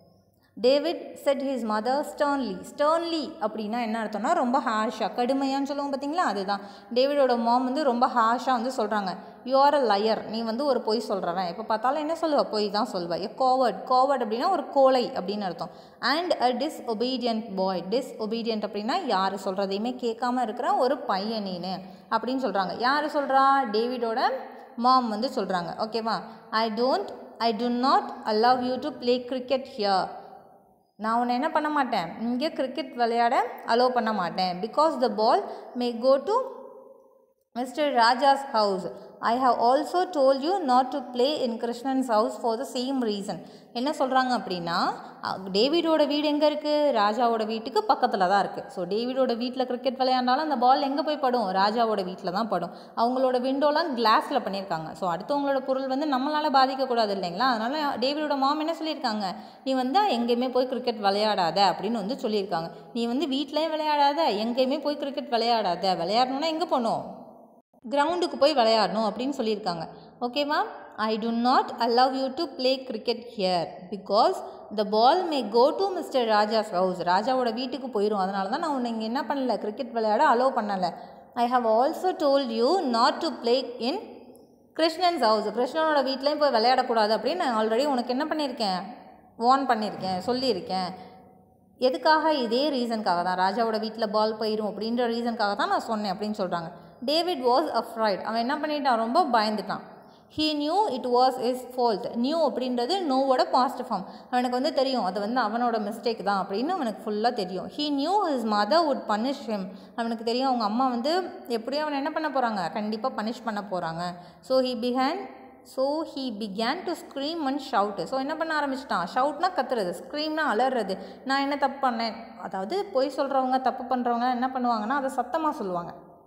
David said his mother sternly sternly அப்படின்னா என்ன அர்த்தம்னா ரொம்ப ஹாஷாக கடுமையான்னு சொல்லுவோம் பார்த்தீங்களா அதுதான் டேவிடோட மாம் வந்து ரொம்ப ஹாஷாக வந்து சொல்கிறாங்க யூ ஆர் அ லயர் நீ வந்து ஒரு பொய் சொல்கிறவன் எப்போ பார்த்தாலும் என்ன சொல்லுவ பொய் தான் சொல்லுவ எ கோவர்ட் கோவர்ட் அப்படின்னா ஒரு கோலை அப்படின்னு அர்த்தம் and a disobedient boy disobedient அப்படின்னா யார் சொல்கிறதையுமே கேட்காம இருக்கிற ஒரு பையன் நீனு அப்படின்னு சொல்கிறாங்க யார் சொல்கிறா டேவிடோட மாம் வந்து சொல்கிறாங்க ஓகேவா I don't I do not allow you to play cricket here நான் உன்னை என்ன பண்ண மாட்டேன் இங்கே கிரிக்கெட் விளையாட அலோவ் பண்ண மாட்டேன் because the ball may go to mister Raja's house I have also told you not to play in Krishnan's house for the same reason என்ன சொல்கிறாங்க அப்படின்னா அஹ், டேவிடோட வீடு எங்கே இருக்குது ராஜாவோட வீட்டுக்கு பக்கத்தில் தான் இருக்குது ஸோ டேவிடோட வீட்டில் கிரிக்கெட் விளையாண்டாலும் அந்த பால் எங்கே போய் படும் ராஜாவோட வீட்டில் தான் படும் அவங்களோட விண்டோலாம் கிளாஸில் பண்ணியிருக்காங்க ஸோ அடுத்தவங்களோட பொருள் வந்து நம்மளால் பாதிக்கக்கூடாது இல்லைங்களா அதனால் டேவிடோட மாம் என்ன சொல்லியிருக்காங்க நீ வந்து எங்கேயுமே போய் கிரிக்கெட் விளையாடாத அப்படின்னு வந்து சொல்லியிருக்காங்க நீ வந்து வீட்டிலேயே விளையாடாத எங்கேயுமே போய் கிரிக்கெட் விளையாடாத விளையாடணுன்னா எங்கே போகணும் கிரவுண்டுக்கு போய் விளையாடணும் அப்படின்னு சொல்லியிருக்காங்க ஓகேவா I do not allow you to play cricket here because the ball may go to mister Raja's house ராஜாவோட வீட்டுக்கு போயிடும் அதனால தான் நான் உன்னை இங்கே என்ன பண்ணல கிரிக்கெட் விளையாட அலோவ் பண்ணலை I have also told you not to play in Krishnan's house கிருஷ்ணனோட வீட்லேயும் போய் விளையாடக்கூடாது அப்படின்னு நான் ஆல்ரெடி உனக்கு என்ன பண்ணியிருக்கேன் வார்ன் பண்ணியிருக்கேன் சொல்லியிருக்கேன் எதுக்காக இதே ரீசனுக்காக தான் ராஜாவோட வீட்டில் பால் போயிடும் அப்படின்ற ரீசனுக்காக தான் நான் சொன்னேன் அப்படின்னு சொல்கிறாங்க டேவிட் வாஸ் அஃப்ரைட் அவன் என்ன பண்ணிட்டான் ரொம்ப பயந்துட்டான் he knew it was his fault knew அப்படின்றது நோவோட பாசிட்டிவ் ஃபார்ம் அவனுக்கு வந்து தெரியும் அது வந்து அவனோட மிஸ்டேக் தான் அப்படின்னு அவனுக்கு ஃபுல்லாக தெரியும் he knew his mother would punish him அவனுக்கு தெரியும் அவங்க அம்மா வந்து எப்படியும் அவனை என்ன பண்ண போகிறாங்க கண்டிப்பாக பனிஷ் பண்ண போகிறாங்க so he began so he began to scream and shout so என்ன பண்ண ஆரம்பிச்சிட்டான் ஷவுட்னா கத்துறது ஸ்க்ரீம்னா அலறது நான் என்ன தப்பு பண்ணேன் அதாவது பொய் சொல்கிறவங்க தப்பு பண்ணுறவங்க என்ன பண்ணுவாங்கன்னா அதை சத்தமாக சொல்லுவாங்க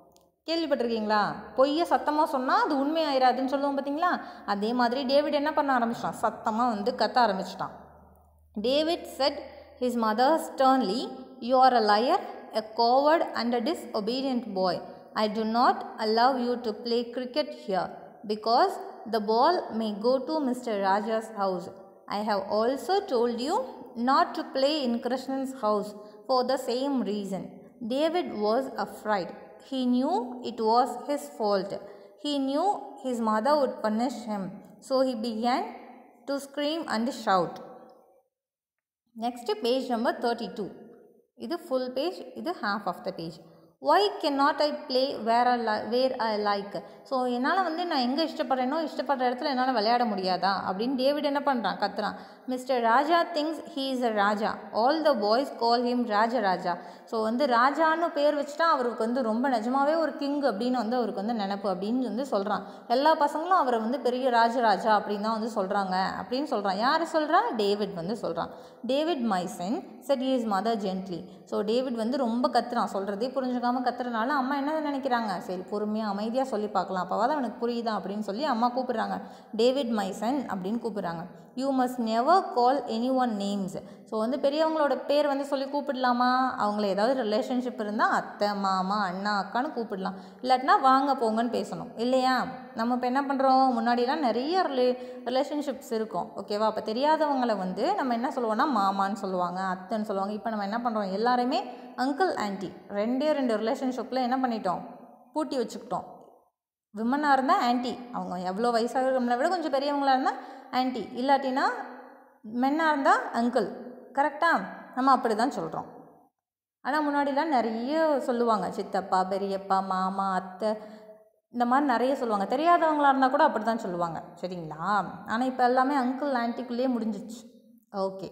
கேள்விப்பட்டிருக்கீங்களா பொய்யை சத்தமாக சொன்னால் அது உண்மையாயிராதுன்னு சொல்லுவோம் பார்த்தீங்களா அதே மாதிரி டேவிட் என்ன பண்ண ஆரம்பிச்சிட்டான் சத்தமாக வந்து கத்த ஆரம்பிச்சிட்டான் David said his mother sternly, You are a liar, a coward, and a disobedient boy. I do not allow you to play cricket here because the ball may go to Mr. Raja's house. I have also told you not to play in Krishnan's house for the same reason. David was afraid. He knew it was his fault. He knew his mother would punish him. So he began to scream and shout. Next page number 32. இது full page, இது half of the page. Why cannot I play where I, li- where I like? So என்னால் வந்து நான் எங்கே இஷ்டப்படுறேனோ இஷ்டப்படுற இடத்துல என்னால் விளையாட முடியாதா அப்படின்னு டேவிட் என்ன பண்ணுறான் கத்துறான் mister Raja thinks he is a Raja all the boys call him Raja Raja so வந்து ராஜான்னு பேர் வச்சுட்டா அவருக்கு வந்து ரொம்ப நிஜமாவே ஒரு கிங் அப்படின்னு வந்து அவருக்கு வந்து நினப்பு அப்படின்னு வந்து சொல்கிறான் எல்லா பசங்களும் அவரை வந்து பெரிய ராஜராஜா அப்படின்னு தான் வந்து சொல்கிறாங்க அப்படின்னு சொல்கிறான் யார் சொல்கிறா டேவிட் வந்து சொல்கிறான் David my son said his mother gently so David வந்து ரொம்ப கத்துறான் சொல்கிறதே புரிஞ்சுக்காம கத்துறனால அம்மா என்ன நினைக்கிறாங்க சரி பொறுமையாக அமைதியாக சொல்லி பார்க்கலாம் அப்போவாது அவனுக்கு புரியுதா அப்படின்னு சொல்லி அம்மா கூப்பிடுறாங்க டேவிட் மைசன் அப்படின்னு கூப்பிடுறாங்க you must never call anyone names so வந்து பெரியவங்களோட பேர் வந்து சொல்லி கூப்பிடலாமா அவங்கள ஏதாவது ரிலேஷன்ஷிப் இருந்தால் அத்தை மாமா அண்ணா அக்கான்னு கூப்பிடலாம் இல்லாட்டினா வாங்க போங்கன்னு பேசணும் இல்லையா நம்ம இப்போ என்ன பண்ணுறோம் முன்னாடிலாம் நிறைய ரிலே ரிலேஷன்ஷிப்ஸ் இருக்கும் ஓகேவா அப்போ தெரியாதவங்களை வந்து நம்ம என்ன சொல்லுவோம்னா மாமான்னு சொல்லுவாங்க அத்தைன்னு சொல்லுவாங்க இப்போ நம்ம என்ன பண்ணுறோம் எல்லாருமே அங்கிள் ஆன்ட்டி ரெண்டே ரெண்டு ரிலேஷன்ஷிப்பில் என்ன பண்ணிட்டோம் பூட்டி வச்சுக்கிட்டோம் விமனாக இருந்தால் ஆன்ட்டி அவங்க எவ்வளோ வயசாக நம்மளை விட கொஞ்சம் பெரியவங்களாக இருந்தால் ஆன்ட்டி இல்லாட்டினா மென்னாக இருந்தால் அங்கிள் கரெக்டாக நம்ம அப்படி தான் சொல்கிறோம் ஆனால் முன்னாடிலாம் நிறைய சொல்லுவாங்க சித்தப்பா பெரியப்பா மாமா அத்தை இந்த மாதிரி நிறைய சொல்லுவாங்க தெரியாதவங்களா இருந்தால் கூட அப்படி தான் சொல்லுவாங்க சரிங்களா ஆனால் இப்போ எல்லாமே அங்கிள் ஆன்ட்டிக்குள்ளேயே முடிஞ்சிச்சு okay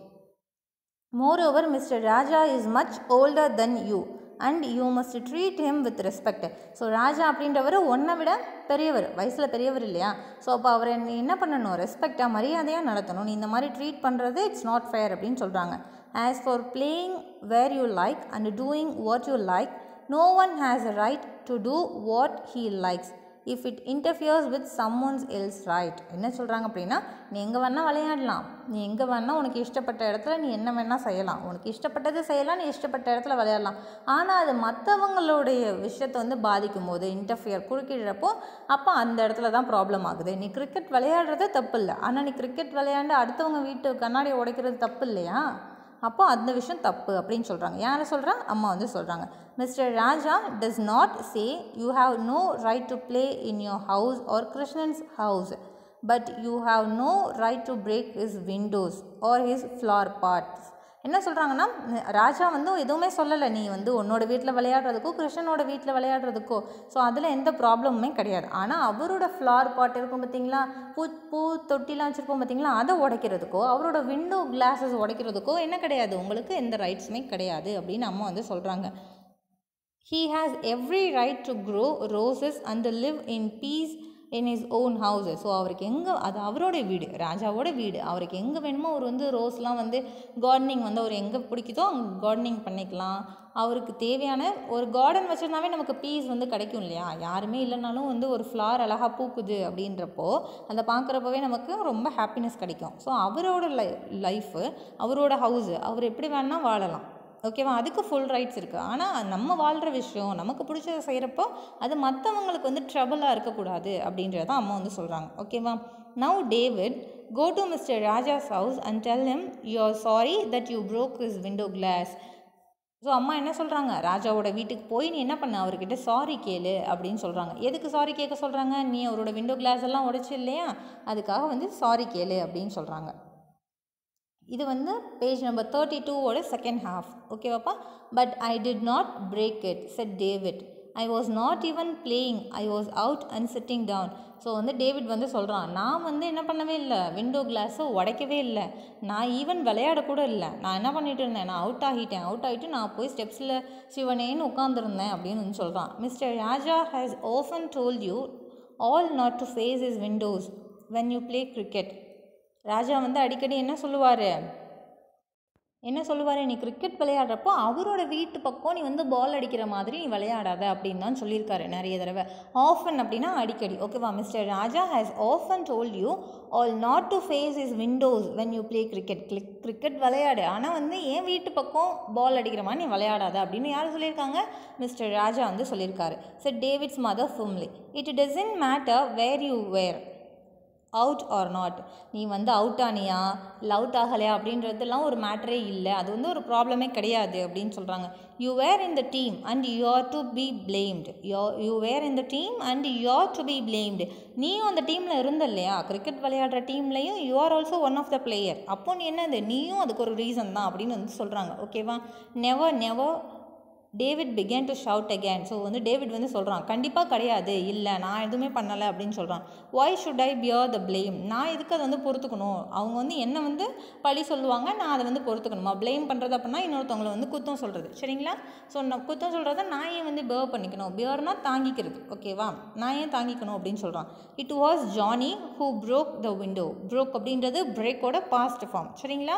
moreover mister Raja is much older than you and you must treat him with respect so Raja அப்படின்றவர் ஒன்றை விட பெரியவர் வயசில் பெரியவர் இல்லையா ஸோ அப்போ அவரை நீ என்ன பண்ணணும் ரெஸ்பெக்டாக மரியாதையாக நடத்தணும் நீ இந்த மாதிரி ட்ரீட் பண்ணுறது இட்ஸ் நாட் ஃபேர் அப்படின்னு சொல்கிறாங்க as for playing where you like and doing what you like no one has a right to do what he likes if it interferes with someone's else right என்ன சொல்கிறாங்க அப்படின்னா நீ எங்கே வேணால் விளையாடலாம் நீ எங்கே வேணால் உனக்கு இஷ்டப்பட்ட இடத்துல நீ என்ன வேணால் செய்யலாம் உனக்கு இஷ்டப்பட்டது செய்யலாம் நீ இஷ்டப்பட்ட இடத்துல விளையாடலாம் ஆனால் அது மற்றவங்களுடைய விஷயத்தை வந்து பாதிக்கும் போது இன்டர்ஃபியர் குறுக்கிடுறப்போ அப்போ அந்த இடத்துல தான் ப்ராப்ளம் ஆகுது நீ கிரிக்கெட் விளையாடுறது தப்பு இல்லை ஆனால் நீ கிரிக்கெட் விளையாண்டு அடுத்தவங்க வீட்டு கண்ணாடியை உடைக்கிறது தப்பு இல்லையா அப்போ அந்த விஷயம் தப்பு அப்படின்னு சொல்கிறாங்க யாரை சொல்கிறா அம்மா வந்து சொல்கிறாங்க mister Raja does not say you have no right to play in your house or Krishnan's house but you have no right to break his windows or his flower pots என்ன சொல்கிறாங்கன்னா ராஜா வந்து எதுவுமே சொல்லலை நீ வந்து உன்னோட வீட்டில் விளையாடுறதுக்கோ கிருஷ்ணனோட வீட்டில் விளையாடுறதுக்கோ ஸோ அதில் எந்த ப்ராப்ளமுமே கிடையாது ஆனால் அவரோட ஃப்ளார் பாட் இருக்கும் பார்த்தீங்களா பூ பூ தொட்டிலாம் வச்சுருப்போம் பார்த்தீங்களா அதை உடைக்கிறதுக்கோ அவரோட விண்டோ கிளாஸஸ் உடைக்கிறதுக்கோ என்ன கிடையாது உங்களுக்கு எந்த ரைட்ஸுமே கிடையாது அப்படின்னு அம்மா வந்து சொல்கிறாங்க he has every right to grow roses and live in peace in his own house so அவருக்கு எங்கே அது அவரோட வீடு ராஜாவோட வீடு அவருக்கு எங்கே வேணுமோ அவர் வந்து ரோஸ்லாம் வந்து கார்டனிங் வந்து அவர் எங்கே பிடிக்குதோ அங்கே கார்டனிங் பண்ணிக்கலாம் அவருக்கு தேவையான ஒரு கார்டன் வச்சிருந்தாவே நமக்கு பீஸ் வந்து கிடைக்கும் இல்லையா யாருமே இல்லைனாலும் வந்து ஒரு ஃப்ளார் அழகாக பூக்குது அப்படின்றப்போ அதை பார்க்குறப்பவே நமக்கு ரொம்ப ஹாப்பினஸ் கிடைக்கும் ஸோ அவரோட லை லைஃபு அவரோட ஹவுஸு அவர் எப்படி வேணால் வாழலாம் ஓகேவா அதுக்கு ஃபுல் ரைட்ஸ் இருக்குது ஆனால் நம்ம வாழ்கிற விஷயம் நமக்கு பிடிச்சதை செய்கிறப்போ அது மற்றவங்களுக்கு வந்து ட்ரபிளாக இருக்கக்கூடாது அப்படின்றத அம்மா வந்து சொல்கிறாங்க ஓகேவா now David go to mister Raja's house and tell him you are sorry that you broke his window glass so அம்மா என்ன சொல்கிறாங்க ராஜாவோட வீட்டுக்கு போய் நீ என்ன பண்ண அவர்கிட்ட சாரி கேளு அப்படின்னு சொல்கிறாங்க எதுக்கு சாரி கேட்க சொல்கிறாங்க நீ அவரோட விண்டோ கிளாஸ் எல்லாம் உடைச்சு இல்லையா அதுக்காக வந்து சாரி கேளு அப்படின்னு சொல்கிறாங்க இது வந்து பேஜ் நம்பர் தேர்ட்டி டூவோட செகண்ட் ஹாஃப் ஓகேவாப்பா but I did not break it said David I was not even playing I was out and sitting down so வந்து டேவிட் வந்து சொல்கிறான் நான் வந்து என்ன பண்ணவே இல்லை விண்டோ கிளாஸை உடைக்கவே இல்லை நான் ஈவன் விளையாட கூட இல்லை நான் என்ன பண்ணிட்டு இருந்தேன் நான் அவுட் ஆகிட்டேன் அவுட் ஆகிட்டு நான் போய் ஸ்டெப்ஸில் சிவனேன்னு உட்காந்துருந்தேன் அப்படின்னு வந்து சொல்கிறான் mister Raja has often told you all not to face his windows when you play cricket Raja வந்து அடிக்கடி என்ன சொல்லுவார் என்ன சொல்லுவார் நீ கிரிக்கெட் விளையாடுறப்போ அவரோட வீட்டு பக்கம் நீ வந்து பால் அடிக்கிற மாதிரி நீ விளையாடாத அப்படின்னு தான் சொல்லியிருக்காரு நிறைய தடவை ஆஃபன் அப்படின்னா அடிக்கடி ஓகேவா mister Raja has often told you all not to face his windows when you play cricket click cricket விளையாடு ஆனால் வந்து என் வீட்டு பக்கம் பால் அடிக்கிற மாதிரி நீ விளையாடாத அப்படின்னு யார் சொல்லியிருக்காங்க மிஸ்டர் ராஜா வந்து சொல்லியிருக்காரு sir David's mother firmly it doesn't matter where you were out or not நீ வந்து அவுட் ஆனியா இல்லை அவுட் ஆகலையா அப்படின்றதுலாம் ஒரு மேட்டரே இல்லை அது வந்து ஒரு ப்ராப்ளமே கிடையாது அப்படின்னு சொல்கிறாங்க you were in the team and you are to be blamed you you were in the team and you are to be blamed நீயும் அந்த டீமில் இருந்த இல்லையா கிரிக்கெட் விளையாடுற டீம்லையும் you are also one of the player அப்போ நீ என்னது நீயும் அதுக்கு ஒரு ரீசன் தான் அப்படின்னு வந்து சொல்கிறாங்க ஓகேவா never never David began to shout again so வந்து டேவிட் வந்து சொல்கிறான் கண்டிப்பாக கிடையாது இல்லை நான் எதுவுமே பண்ணலை அப்படின்னு சொல்கிறான் why should I bear the blame நான் எதுக்கு அதை வந்து பொறுத்துக்கணும் அவங்க வந்து என்ன வந்து பழி சொல்லுவாங்க நான் அதை வந்து பொறுத்துக்கணுமா ப்ளேம் பண்ணுறது அப்படின்னா இன்னொருத்தவங்களை வந்து குத்தம் சொல்கிறது சரிங்களா ஸோ நான் குத்தம் சொல்கிறத நான் ஏன் வந்து பியர் பண்ணிக்கணும் பியர்னா தாங்கிக்கிறது ஓகேவா நான் ஏன் தாங்கிக்கணும் அப்படின்னு சொல்கிறான் it was Johnny who broke the window broke அப்படின்றது பிரேக்கோட பாஸ்ட் ஃபார்ம் சரிங்களா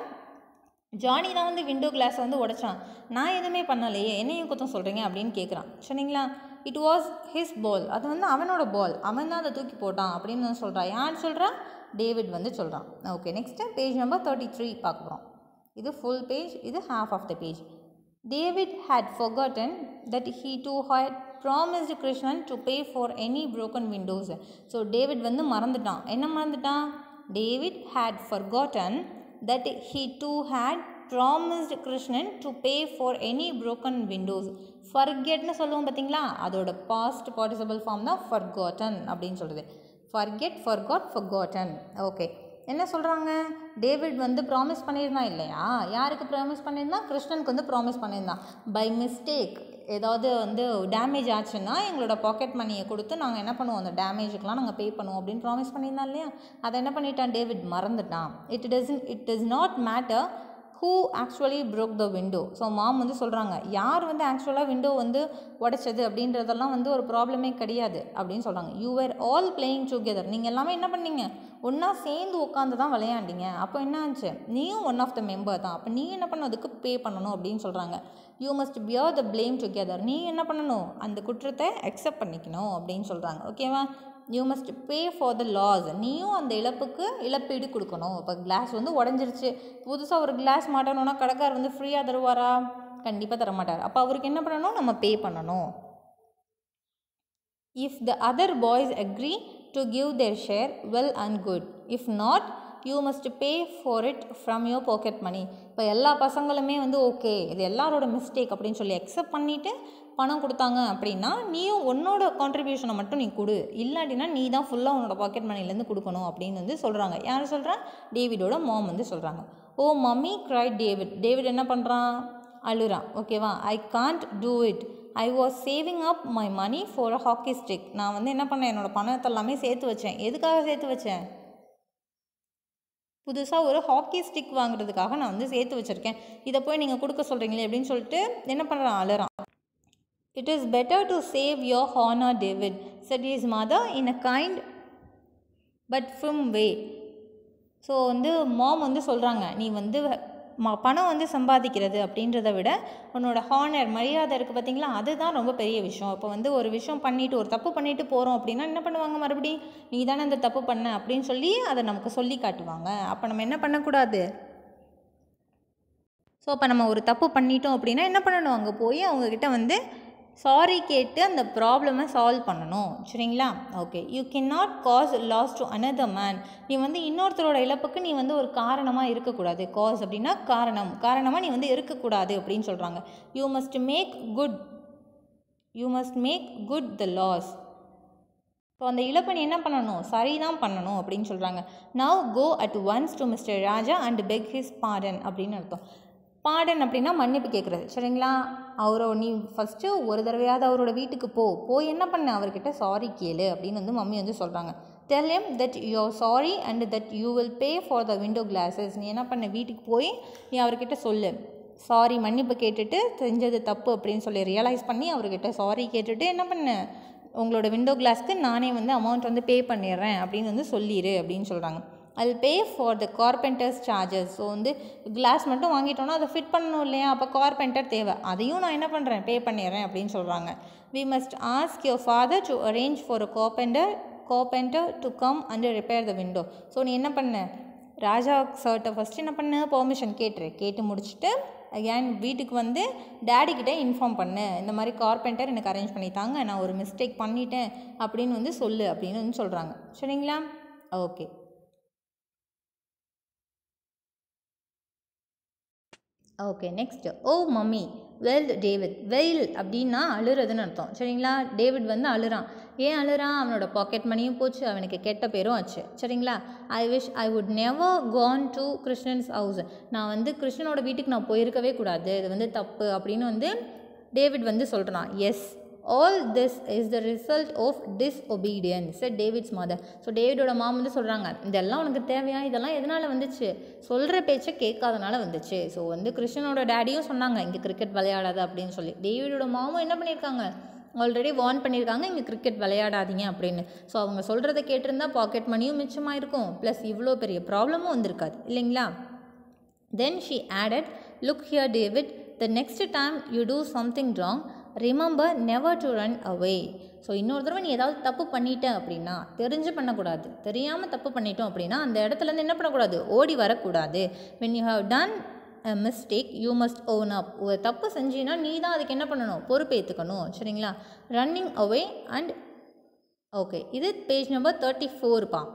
ஜானி தான் வந்து விண்டோ கிளாஸை வந்து உடைச்சான் நான் எதுவுமே பண்ணலையே என்னையும் குத்தம் சொல்கிறீங்க அப்படின்னு கேட்குறான் சரிங்களா இட் வாஸ் ஹிஸ் பால் அது வந்து அவனோட பால் அவன் தான் அதை தூக்கி போட்டான் அப்படின்னு வந்து சொல்கிறான் யார் சொல்கிறா டேவிட் வந்து சொல்கிறான் okay next page number thirty three பார்க்குறோம் இது ஃபுல் பேஜ் இது half of the page David had forgotten that he too had promised Krishnan to pay for any broken windows so David வந்து மறந்துட்டான் என்ன மறந்துட்டான் David had forgotten that he too had promised Krishnan to pay for any broken windows ஃபர்கெட்னு சொல்லுவோம் பார்த்தீங்களா அதோட past participle form தான் forgotten அப்படின்னு சொல்கிறது ஃபர்கெட் forgot forgotten ஓகே என்ன சொல்கிறாங்க டேவிட் வந்து ப்ராமிஸ் பண்ணியிருந்தான் இல்லையா யாருக்கு ப்ராமிஸ் பண்ணியிருந்தான் கிருஷ்ணனுக்கு வந்து ப்ராமிஸ் பண்ணியிருந்தான் பை மிஸ்டேக் ஏதாவது வந்து டேமேஜ் ஆச்சுன்னா எங்களோட பாக்கெட் மணியை கொடுத்து நாங்கள் என்ன பண்ணுவோம் அந்த டேமேஜுக்கெலாம் நாங்கள் பே பண்ணுவோம் அப்படின்னு ப்ராமிஸ் பண்ணியிருந்தான் இல்லையா அதை என்ன பண்ணிட்டான் டேவிட் மறந்துட்டான் it doesn't it does not matter who actually broke the window so mom வந்து சொல்கிறாங்க யார் வந்து ஆக்சுவலாக விண்டோ வந்து உடைச்சது அப்படின்றதெல்லாம் வந்து ஒரு ப்ராப்ளமே கிடையாது அப்படின்னு சொல்கிறாங்க you were all playing together நீங்கள் எல்லாமே என்ன பண்ணீங்க ஒன்றா சேர்ந்து உட்காந்து தான் விளையாண்டீங்க அப்போ என்ன ஆச்சு நீயும் ஒன் ஆஃப் த மெம்பர் தான் அப்போ நீ என்ன பண்ண அதுக்கு பே பண்ணணும் அப்படின்னு சொல்கிறாங்க you must bear the blame together நீ என்ன பண்ணணும் அந்த குற்றத்தை அக்செப்ட் பண்ணிக்கணும் அப்படின்னு சொல்கிறாங்க ஓகேவா you must pay for the loss நீயும் அந்த இழப்புக்கு இழப்பீடு கொடுக்கணும் இப்போ கிளாஸ் வந்து உடஞ்சிருச்சு புதுசாக ஒரு கிளாஸ் மாட்டணும்னா கடைக்கார் வந்து ஃப்ரீயாக தருவாரா கண்டிப்பாக தர மாட்டார் அப்போ அவருக்கு என்ன பண்ணணும் நம்ம பே பண்ணணும் if the other boys agree to give their share well and good if not you must pay for it from your pocket money இப்போ எல்லா பசங்களுமே வந்து ஓகே இது எல்லாரோட மிஸ்டேக் அப்படின்னு சொல்லி அக்செப்ட் பண்ணிவிட்டு பணம் கொடுத்தாங்க அப்படின்னா நீயும் உன்னோட கான்ட்ரிபியூஷனை மட்டும் நீ கொடு இல்லாட்டினா நீ தான் ஃபுல்லாக உன்னோட பாக்கெட் மணிலேருந்து கொடுக்கணும் அப்படின்னு வந்து சொல்கிறாங்க யார் சொல்கிறா டேவிடோட மாம் வந்து சொல்கிறாங்க oh mummy cry David David என்ன பண்ணுறான் அழுறான் ஓகேவா I can't do it I was saving up my money for a hockey stick நான் வந்து என்ன பண்ணேன் என்னோடய பணத்தை எல்லாமே சேர்த்து வச்சேன் எதுக்காக சேர்த்து வச்சேன் புதுசாக ஒரு ஹாக்கி ஸ்டிக் வாங்குறதுக்காக நான் வந்து சேர்த்து வச்சுருக்கேன் இதை போய் நீங்கள் கொடுக்க சொல்கிறீங்களே அப்படின்னு சொல்லிட்டு என்ன பண்ணுறான் அழுறான் it is better to save your honour David said his mother in a kind but firm way so வந்து மாம் வந்து சொல்கிறாங்க நீ வந்து ம பணம் வந்து சம்பாதிக்கிறது அப்படின்றத விட உன்னோட ஹானர் மரியாதை இருக்குது பார்த்தீங்களா அதுதான் ரொம்ப பெரிய விஷயம் இப்போ வந்து ஒரு விஷயம் பண்ணிட்டு ஒரு தப்பு பண்ணிட்டு போகிறோம் அப்படின்னா என்ன பண்ணுவாங்க மறுபடியும் நீ தானே அந்த தப்பு பண்ண அப்படின்னு சொல்லி அதை நமக்கு சொல்லி காட்டுவாங்க அப்போ நம்ம என்ன பண்ணக்கூடாது ஸோ அப்போ நம்ம ஒரு தப்பு பண்ணிட்டோம் அப்படின்னா என்ன பண்ணணும் அங்கே போய் அவங்கக்கிட்ட வந்து சாரி கேட்டு அந்த ப்ராப்ளமை சால்வ் பண்ணணும் சரிங்களா okay you can not cause loss to another man நீ வந்து இன்னொருத்தரோட இழப்புக்கு நீ வந்து ஒரு காரணமாக இருக்கக்கூடாது காஸ் அப்படின்னா காரணம் காரணமாக நீ வந்து இருக்கக்கூடாது அப்படின்னு சொல்கிறாங்க you must make good you must make good the loss so அந்த இழப்பை நீ என்ன பண்ணணும் சரி தான் பண்ணணும் அப்படின்னு சொல்கிறாங்க now go at once to mister Raja and beg his pardon அப்படின்னு அர்த்தம் பாடன் அப்படின்னா மன்னிப்பு கேட்குறது சரிங்களா அவரோ நீ ஃபஸ்ட்டு ஒரு தடவையாவது அவரோட வீட்டுக்கு போ போய் என்ன பண்ண அவர்கிட்ட சாரி கேளு அப்படின்னு வந்து மம்மி வந்து சொல்கிறாங்க tell him that you are sorry and that you will pay for the window glasses நீ என்ன பண்ண வீட்டுக்கு போய் நீ அவர்கிட்ட சொல்லு சாரி மன்னிப்பு கேட்டுட்டு செஞ்சது தப்பு அப்படின்னு சொல்லி ரியலைஸ் பண்ணி அவர்கிட்ட சாரி கேட்டுட்டு என்ன பண்ண உங்களோட விண்டோ கிளாஸ்க்கு நானே வந்து அமௌண்ட் வந்து பே பண்ணிடுறேன் அப்படின்னு வந்து சொல்லிடு அப்படின்னு சொல்கிறாங்க I'll pay for the carpenter's charges so வந்து கிளாஸ் மட்டும் வாங்கிட்டோன்னா அதை ஃபிட் பண்ணணும் இல்லையா அப்போ கார்பெண்டர் தேவை அதையும் நான் என்ன பண்ணுறேன் பே பண்ணிடுறேன் அப்படின்னு சொல்கிறாங்க we must ask your father to arrange for a carpenter carpenter to come and repair the window so நீ என்ன பண்ண ராஜா சர்ட்டை ஃபஸ்ட்டு என்ன பண்ணு பெர்மிஷன் கேட்டுரு கேட்டு முடிச்சுட்டு அகேன் வீட்டுக்கு வந்து டேடிக்கிட்ட இன்ஃபார்ம் பண்ணு இந்த மாதிரி கார்பெண்டர் எனக்கு அரேஞ்ச் பண்ணித்தாங்க நான் ஒரு மிஸ்டேக் பண்ணிட்டேன் அப்படின்னு வந்து சொல்லு அப்படின்னு வந்து சொல்கிறாங்க சரிங்களா okay okay next oh mummy well David wailed அப்படின்னா அழுறதுன்னு அர்த்தம் சரிங்களா டேவிட் வந்து அழுறான் ஏன் அழுறான் அவனோட பாக்கெட் மணியும் போச்சு அவனுக்கு கெட்ட பேரும் ஆச்சு சரிங்களா I wish I would never gone to Krishnan's house நான் வந்து கிருஷ்ணனோட வீட்டுக்கு நான் போயிருக்கவே கூடாது இது வந்து தப்பு அப்படின்னு வந்து டேவிட் வந்து சொல்கிறான் yes all this is the result of disobedience David's mother so டேவிடோட மாம் வந்து சொல்கிறாங்க இதெல்லாம் உனக்கு தேவையா இதெல்லாம் எதனால் வந்துச்சு சொல்கிற பேச்சை கேட்காதனால வந்துச்சு ஸோ வந்து கிருஷ்ணனோட டேடியும் சொன்னாங்க இங்கே கிரிக்கெட் விளையாடாத அப்படின்னு சொல்லி டேவிடோட மாமும் என்ன பண்ணியிருக்காங்க ஆல்ரெடி வார்ன் பண்ணியிருக்காங்க இங்கே கிரிக்கெட் விளையாடாதீங்க அப்படின்னு ஸோ அவங்க சொல்கிறத கேட்டிருந்தா பாக்கெட் மணியும் மிச்சமாக இருக்கும் ப்ளஸ் இவ்வளோ பெரிய ப்ராப்ளமும் வந்திருக்காது இல்லைங்களா then she added look here David the next time you do something wrong remember never to run away so இன்னொரு தடவை நீ ஏதாவது தப்பு பண்ணிட்ட அப்படின்னா தெரிஞ்சு பண்ணக்கூடாது தெரியாமல் தப்பு பண்ணிட்டோம் அப்படின்னா அந்த இடத்துலேருந்து என்ன பண்ணக்கூடாது ஓடி வரக்கூடாது when you have done a mistake you must own up ஒரு தப்பு செஞ்சீங்கன்னா நீ தான் அதுக்கு என்ன பண்ணணும் பொறுப்பேற்றுக்கணும் சரிங்களா ரன்னிங் அவே அண்ட் ஓகே இது பேஜ் நம்பர் தேர்ட்டி ஃபோர்ப்பா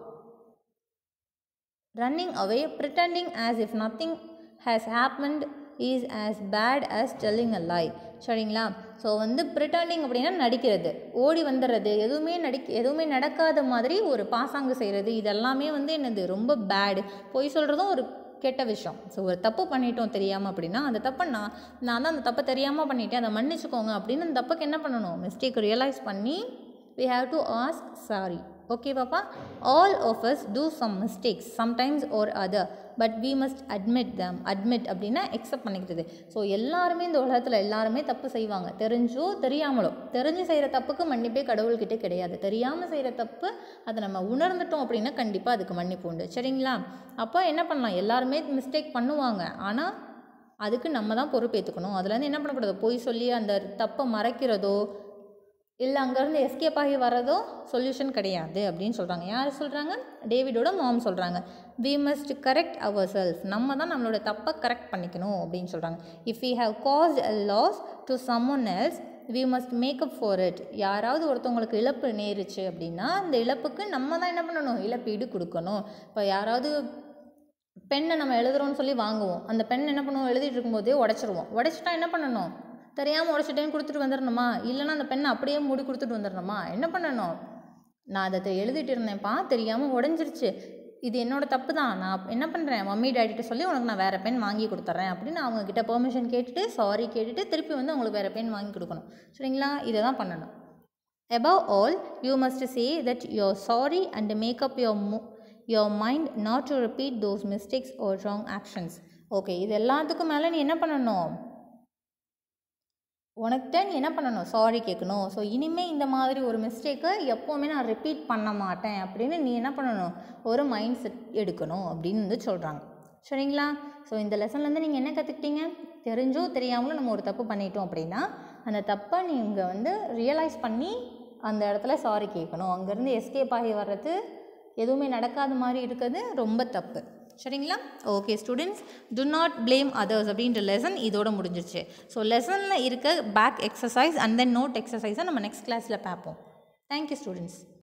running away pretending as if nothing has happened is as bad as telling a lie சரிங்களா ஸோ வந்து ப்ரிட்டண்டிங் அப்படின்னா நடிக்கிறது ஓடி வந்துடுறது எதுவுமே நடிக்க எதுவுமே நடக்காத மாதிரி ஒரு பாசாங்கு செய்கிறது இதெல்லாமே வந்து என்னது ரொம்ப பேடு பொய் சொல்கிறதும் ஒரு கெட்ட விஷயம் ஸோ ஒரு தப்பு பண்ணிட்டோம் தெரியாமல் அப்படின்னா அந்த தப்பை நான் நான் தான் அந்த தப்பை தெரியாமல் பண்ணிட்டேன் அதை மன்னிச்சுக்கோங்க அப்படின்னு அந்த தப்புக்கு என்ன பண்ணணும் மிஸ்டேக் ரியலைஸ் பண்ணி we have to ask sorry okay பாப்பா all of us do some mistakes sometimes or other but we must admit them admit அப்படின்னா எக்ஸப்ட் பண்ணிக்கிறது ஸோ எல்லாருமே இந்த உலகத்தில் எல்லாருமே தப்பு செய்வாங்க தெரிஞ்சோ தெரியாமலோ தெரிஞ்சு செய்கிற தப்புக்கு மன்னிப்பே கடவுள்கிட்ட கிடையாது தெரியாமல் செய்கிற தப்பு அதை நம்ம உணர்ந்துட்டோம் அப்படின்னா கண்டிப்பாக அதுக்கு மன்னிப்பு உண்டு சரிங்களா அப்போ என்ன பண்ணலாம் எல்லாருமே மிஸ்டேக் பண்ணுவாங்க ஆனால் அதுக்கு நம்ம தான் பொறுப்பேற்றுக்கணும் அதுலேருந்து என்ன பண்ணக்கூடாது பொய் சொல்லி அந்த தப்பை மறைக்கிறதோ இல்லை அங்கேருந்து எஸ்கேப் ஆகி வரதோ சொல்யூஷன் கிடையாது அப்படின்னு சொல்கிறாங்க யார் சொல்கிறாங்க டேவிடோட மாம் சொல்கிறாங்க we must correct our self நம்ம தான் நம்மளோட தப்பை கரெக்ட் பண்ணிக்கணும் அப்படின்னு சொல்கிறாங்க if you have cost a loss to someone else we must make up for it யாராவது ஒருத்தவங்களுக்கு இழப்பு நேருச்சு அப்படின்னா அந்த இழப்புக்கு நம்ம தான் என்ன பண்ணணும் இழப்பீடு கொடுக்கணும் இப்போ யாராவது பெண்ணை நம்ம எழுதுறோம்னு சொல்லி வாங்குவோம் அந்த பெண் என்ன பண்ணுவோம் எழுதிட்டு இருக்கும்போதே உடச்சிருவோம் உடச்சிட்டா என்ன பண்ணணும் தெரியாமல் உடச்சிட்டேன்னு கொடுத்துட்டு வந்துடணுமா இல்லைன்னா அந்த பெண்ணை அப்படியே மூடி கொடுத்துட்டு வந்துடணுமா என்ன பண்ணணும் நான் அதை எழுதிட்டு இருந்தேன்ப்பா தெரியாமல் உடஞ்சிருச்சு இது என்னோட தப்பு தான் நான் என்ன பண்ணுறேன் மம்மி டேடிட்ட சொல்லி உனக்கு நான் வேறு பென் வாங்கி கொடுத்துட்றேன் அப்படின்னு அவங்க கிட்ட பெர்மிஷன் கேட்டுட்டு சாரி கேட்டுட்டு திருப்பி வந்து அவங்களுக்கு வேறு பென் வாங்கி கொடுக்கணும் சரிங்களா இதை தான் பண்ணணும் above all you must say that you're sorry and make up your mo- your mind not to repeat those mistakes or wrong actions okay இது எல்லாத்துக்கும் மேலே நீ என்ன பண்ணணும் உனக்கிட்ட நீ என்ன பண்ணணும் சாரி கேட்கணும் ஸோ இனிமேல் இந்த மாதிரி ஒரு மிஸ்டேக்கை எப்போவுமே நான் ரிப்பீட் பண்ண மாட்டேன் அப்படின்னு நீ என்ன பண்ணணும் ஒரு மைண்ட் செட் எடுக்கணும் அப்படின்னு வந்து சொல்கிறாங்க சரிங்களா ஸோ இந்த லெசன்லேருந்து நீங்கள் என்ன கற்றுக்கிட்டீங்க தெரிஞ்சோ தெரியாமலோ நம்ம ஒரு தப்பு பண்ணிட்டோம் அப்படின்னா அந்த தப்பை நீங்கள் வந்து ரியலைஸ் பண்ணி அந்த இடத்துல சாரி கேட்கணும் அங்கேருந்து எஸ்கேப் ஆகி வர்றது எதுவுமே நடக்காத மாதிரி இருக்கிறது ரொம்ப தப்பு சரிங்களா okay students to not blame others அப்படின்ற லெசன் இதோட முடிஞ்சிருச்சு ஸோ லெசனில் இருக்க back exercise and then note எக்ஸசைஸை நம்ம நெக்ஸ்ட் கிளாஸில் பார்ப்போம் தேங்க்யூ ஸ்டூடெண்ட்ஸ்